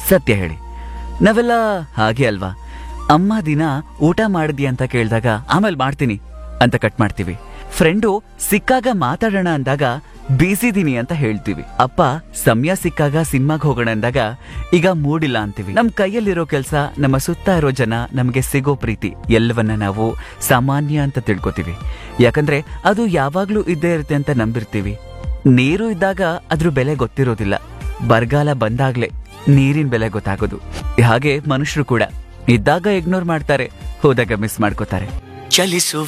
ಸತ್ಯ ಹೇಳಿ ನಾವೆಲ್ಲ ಹಾಗೆ ಅಲ್ವಾ ಅಮ್ಮ ದಿನ ಊಟ ಮಾಡಿದ್ಯಾ ಅಂತ ಕೇಳಿದಾಗ ಆಮೇಲೆ ಮಾಡ್ತೀನಿ ಅಂತ ಕಟ್ ಮಾಡ್ತೀವಿ ಫ್ರೆಂಡು ಸಿಕ್ಕಾಗ ಮಾತಾಡೋಣ ಅಂದಾಗ ಬೀಸಿದೀನಿ ಅಂತ ಹೇಳ್ತೀವಿ ಅಪ್ಪ ಸಮಯ ಸಿಕ್ಕಾಗ ಸಿನಿಮಾಗ್ ಹೋಗೋಣ ಅಂದಾಗ ಈಗ ಮೂಡಿಲ್ಲ ಅಂತೀವಿ ನಮ್ ಕೈಯಲ್ಲಿರೋ ಕೆಲಸ ನಮ್ಮ ಸುತ್ತ ಇರೋ ಜನ ನಮಗೆ ಸಿಗೋ ಪ್ರೀತಿ ಎಲ್ಲವನ್ನ ನಾವು ಸಾಮಾನ್ಯ ಅಂತ ತಿಳ್ಕೊತೀವಿ ಯಾಕಂದ್ರೆ ಅದು ಯಾವಾಗ್ಲೂ ಇದ್ದೇ ಇರುತ್ತೆ ಅಂತ ನಂಬಿರ್ತೀವಿ ನೀರು ಇದ್ದಾಗ ಅದ್ರ ಬೆಲೆ ಗೊತ್ತಿರೋದಿಲ್ಲ ಬರಗಾಲ ಬಂದಾಗ್ಲೇ ನೀರಿನ ಬೆಲೆ ಗೊತ್ತಾಗೋದು ಹಾಗೆ ಮನುಷ್ಯರು ಕೂಡ ಇದ್ದಾಗ ಇಗ್ನೋರ್ ಮಾಡ್ತಾರೆ ಹೋದಾಗ ಮಿಸ್ ಮಾಡ್ಕೋತಾರೆ ಚಲಿಸುವ